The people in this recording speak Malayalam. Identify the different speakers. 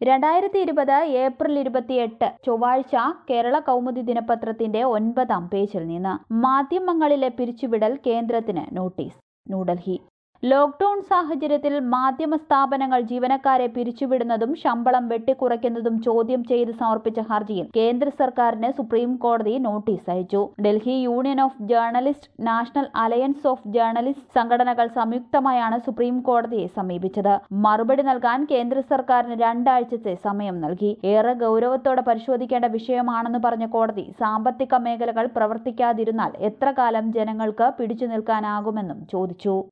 Speaker 1: രണ്ടായിരത്തി ഇരുപത് ഏപ്രിൽ ഇരുപത്തിയെട്ട് ചൊവ്വാഴ്ച കേരള കൗമുദി ദിനപത്രത്തിന്റെ ഒൻപതാം പേജിൽ നിന്ന് മാധ്യമങ്ങളിലെ പിരിച്ചുവിടൽ കേന്ദ്രത്തിന് നോട്ടീസ് ന്യൂഡൽഹി ലോക്ഡൌൺ സാഹചര്യത്തിൽ മാധ്യമ സ്ഥാപനങ്ങൾ ജീവനക്കാരെ പിരിച്ചുവിടുന്നതും ശമ്പളം വെട്ടിക്കുറയ്ക്കുന്നതും ചോദ്യം ചെയ്ത് സമർപ്പിച്ച ഹർജിയിൽ കേന്ദ്ര സർക്കാരിന് സുപ്രീം കോടതി നോട്ടീസ് അയച്ചു Delhi Union of Journalist National Alliance of Journalist സംഘടനകൾ സംയുക്തമായാണ് സുപ്രീം കോടതിയെ സമീപിച്ചത് മറുപടി നൽകാൻ കേന്ദ്ര സർക്കാരിന് രണ്ടാഴ്ചത്തെ സമയം നൽകി ഏറെ ഗൌരവത്തോടെ പരിശോധിക്കേണ്ട വിഷയമാണെന്ന് പറഞ്ഞ കോടതി സാമ്പത്തിക മേഖലകൾ പ്രവർത്തിക്കാതിരുന്നാൽ എത്ര കാലം ജനങ്ങൾക്ക് പിടിച്ചു നിൽക്കാനാകുമെന്നും ചോദിച്ചു